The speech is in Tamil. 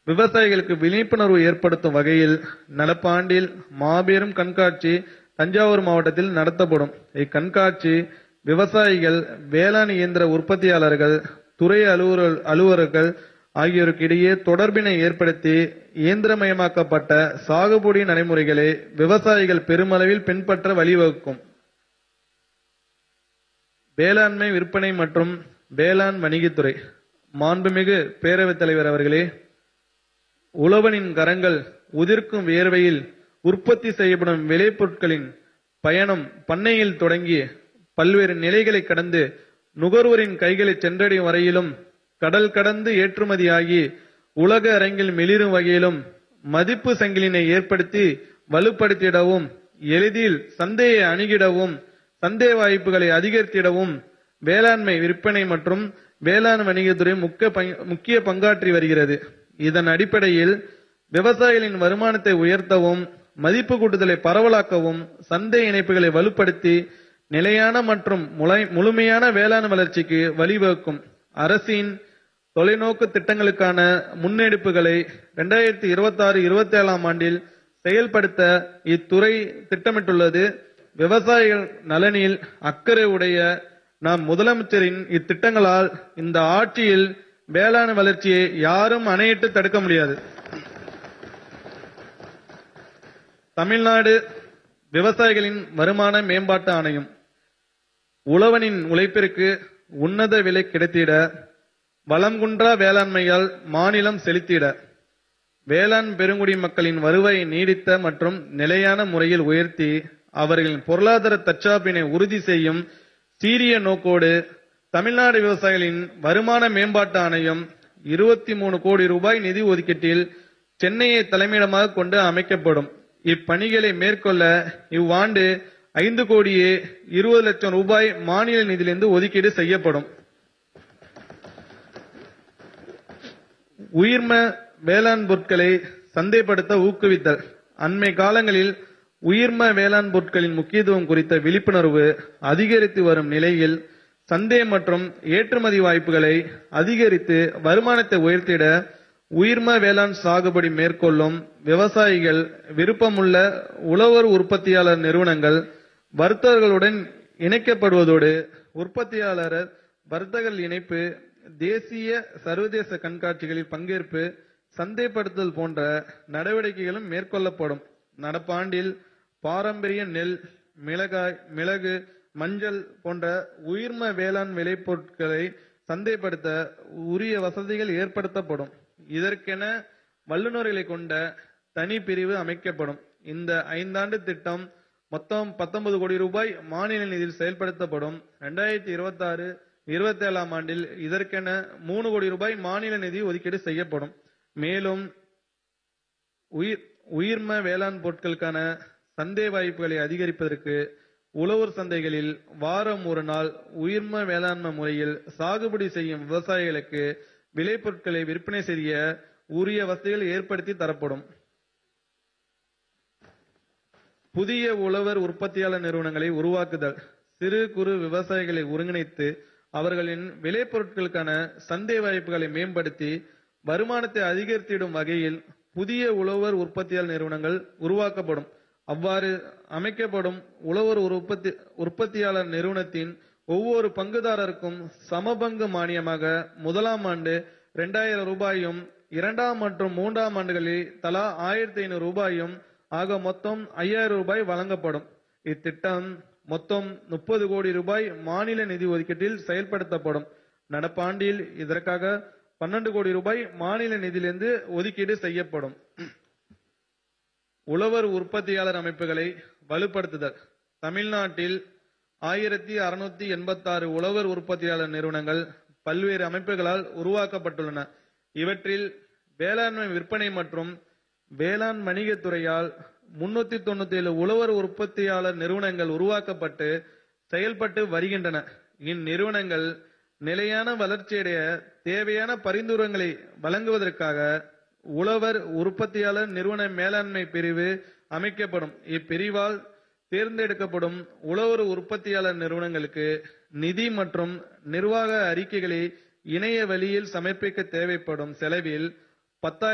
விவசாயிகளுக்கு விழிப்புணர்வு ஏற்படுத்தும் வகையில் நடப்பாண்டில் மாபெரும் கண்காட்சி தஞ்சாவூர் மாவட்டத்தில் நடத்தப்படும் இக்கண்காட்சி விவசாயிகள் வேளாண் இயந்திர உற்பத்தியாளர்கள் துறை அலுவலர் அலுவலர்கள் ஆகியோருக்கு இடையே தொடர்பினை ஏற்படுத்தி இயந்திரமயமாக்கப்பட்ட சாகுபடி நடைமுறைகளை விவசாயிகள் பெருமளவில் பின்பற்ற வழிவகுக்கும் வேளாண்மை விற்பனை மற்றும் வேளாண் வணிகத்துறை மாண்புமிகு பேரவைத் தலைவர் அவர்களே உழவனின் கரங்கள் உதிர்க்கும் வியர்வையில் உற்பத்தி செய்யப்படும் விளைபொருட்களின் பயணம் பண்ணையில் தொடங்கி பல்வேறு நிலைகளை கடந்து நுகர்வோரின் கைகளை சென்றடையும் வரையிலும் கடல் கடந்து ஏற்றுமதியாகி உலக அரங்கில் மிளிரும் வகையிலும் மதிப்பு சங்கிலினை ஏற்படுத்தி வலுப்படுத்திடவும் எளிதில் சந்தையை அணுகிடவும் சந்தை வாய்ப்புகளை அதிகரித்திடவும் வேளாண்மை விற்பனை மற்றும் வேளாண் வணிகத்துறை முக்கிய பங்கு- முக்கிய பங்காற்றி வருகிறது இதன் அடிப்படையில் விவசாயிகளின் வருமானத்தை உயர்த்தவும் மதிப்பு கூட்டுதலை பரவலாக்கவும் சந்தை இணைப்புகளை வலுப்படுத்தி நிலையான மற்றும் முலை- முழுமையான வேளாண் வளர்ச்சிக்கு வழிவகுக்கும் அரசின் தொலைநோக்கு திட்டங்களுக்கான முன்னெடுப்புகளை இரண்டாயிரத்தி இருபத்தி ஆறு இருபத்தி ஏழாம் ஆண்டில் செயல்படுத்த இத்துறை திட்டமிட்டுள்ளது விவசாயிகள் நலனில் அக்கறை உடைய நாம் முதலமைச்சரின் இத்திட்டங்களால் இந்த ஆட்சியில் வேளாண் வளர்ச்சியை யாரும் அணையிட்டு தடுக்க முடியாது தமிழ்நாடு விவசாயிகளின் வருமான மேம்பாட்டு ஆணையம் உழவனின் உழைப்பிற்கு உன்னத விலை கிடைத்திட வளம்குன்றா வேளாண்மையால் மாநிலம் செலுத்திட வேளாண் பெருங்குடி மக்களின் வருவாயை நீடித்த மற்றும் நிலையான முறையில் உயர்த்தி அவர்களின் பொருளாதார தற்சார்பினை உறுதி செய்யும் சீரிய நோக்கோடு தமிழ்நாடு விவசாயிகளின் வருமான மேம்பாட்டு ஆணையம் இருபத்தி மூணு கோடி ரூபாய் நிதி ஒதுக்கீட்டில் சென்னையை தலைமையிடமாக கொண்டு அமைக்கப்படும் இப்பணிகளை மேற்கொள்ள இவ்வாண்டு ஐந்து கோடியே இருபது லட்சம் ரூபாய் மாநில நிதியிலிருந்து ஒதுக்கீடு செய்யப்படும் உயிர்ம வேளாண் பொருட்களை சந்தைப்படுத்த ஊக்குவித்தல் அண்மை காலங்களில் உயிர்ம வேளாண் பொருட்களின் முக்கியத்துவம் குறித்த விழிப்புணர்வு அதிகரித்து வரும் நிலையில் சந்தை மற்றும் ஏற்றுமதி வாய்ப்புகளை அதிகரித்து வருமானத்தை உயர்த்திட உயிர்ம வேளாண் சாகுபடி மேற்கொள்ளும் விவசாயிகள் விருப்பமுள்ள உழவர் உற்பத்தியாளர் நிறுவனங்கள் வர்த்தகர்களுடன் இணைக்கப்படுவதோடு உற்பத்தியாளர் வர்த்தகர் இணைப்பு தேசிய சர்வதேச கண்காட்சிகளில் பங்கேற்பு சந்தைப்படுத்தல் போன்ற நடவடிக்கைகளும் மேற்கொள்ளப்படும் நடப்பாண்டில் பாரம்பரிய நெல் மிளகாய் மிளகு மஞ்சள் போன்ற உயிர்ம வேளாண் விளைபொருட்களை சந்தைப்படுத்த உரிய வசதிகள் ஏற்படுத்தப்படும் இதற்கென வல்லுநர்களை கொண்ட தனி பிரிவு அமைக்கப்படும் இந்த ஐந்தாண்டு திட்டம் மொத்தம் 19 கோடி ரூபாய் மாநில நிதியில் செயல்படுத்தப்படும் இரண்டாயிரத்தி இருபத்தி ஆறு இருபத்தி ஏழாம் ஆண்டில் இதற்கென மூணு கோடி ரூபாய் மாநில நிதி ஒதுக்கீடு செய்யப்படும் மேலும் உயிர் உயிர்ம வேளாண் பொருட்களுக்கான சந்தை வாய்ப்புகளை அதிகரிப்பதற்கு உழவர் சந்தைகளில் வாரம் ஒரு நாள் உயிர்ம வேளாண்மை முறையில் சாகுபடி செய்யும் விவசாயிகளுக்கு விளைபொருட்களை விற்பனை செய்ய உரிய வசதிகள் ஏற்படுத்தி தரப்படும் புதிய உழவர் உற்பத்தியாளர் நிறுவனங்களை உருவாக்குதல் சிறு குறு விவசாயிகளை ஒருங்கிணைத்து அவர்களின் விளைபொருட்களுக்கான சந்தை வாய்ப்புகளை மேம்படுத்தி வருமானத்தை அதிகரித்திடும் வகையில் புதிய உழவர் உற்பத்தியாளர் நிறுவனங்கள் உருவாக்கப்படும் அவ்வாறு அமைக்கப்படும் உழவர் உற்பத்தி உற்பத்தியாளர் நிறுவனத்தின் ஒவ்வொரு பங்குதாரருக்கும் சமபங்கு மானியமாக முதலாம் ஆண்டு இரண்டாயிரம் ரூபாயும் இரண்டாம் மற்றும் மூன்றாம் ஆண்டுகளில் தலா ஆயிரத்தி ஐநூறு ரூபாயும் ஆக மொத்தம் ஐயாயிரம் ரூபாய் வழங்கப்படும் இத்திட்டம் மொத்தம் முப்பது கோடி ரூபாய் மாநில நிதி ஒதுக்கீட்டில் செயல்படுத்தப்படும் நடப்பாண்டில் இதற்காக பன்னெண்டு கோடி ரூபாய் மாநில நிதியிலிருந்து ஒதுக்கீடு செய்யப்படும் உழவர் உற்பத்தியாளர் அமைப்புகளை வலுப்படுத்துதல் தமிழ்நாட்டில் ஆயிரத்தி அறுநூத்தி எண்பத்தாறு உழவர் உற்பத்தியாளர் நிறுவனங்கள் பல்வேறு அமைப்புகளால் உருவாக்கப்பட்டுள்ளன இவற்றில் வேளாண்மை விற்பனை மற்றும் வேளாண் வணிகத் துறையால் முன்னூத்தி தொண்ணூத்தி ஏழு உழவர் உற்பத்தியாளர் நிறுவனங்கள் உருவாக்கப்பட்டு செயல்பட்டு வருகின்றன இந்நிறுவனங்கள் நிலையான வளர்ச்சியடைய தேவையான பரிந்துரைகளை வழங்குவதற்காக உழவர் உற்பத்தியாளர் நிறுவன மேலாண்மை பிரிவு அமைக்கப்படும் இப்பிரிவால் தேர்ந்தெடுக்கப்படும் உழவர் உற்பத்தியாளர் நிறுவனங்களுக்கு நிதி மற்றும் நிர்வாக அறிக்கைகளை இணைய வழியில் சமர்ப்பிக்க தேவைப்படும் செலவில் பத்தாயிரம்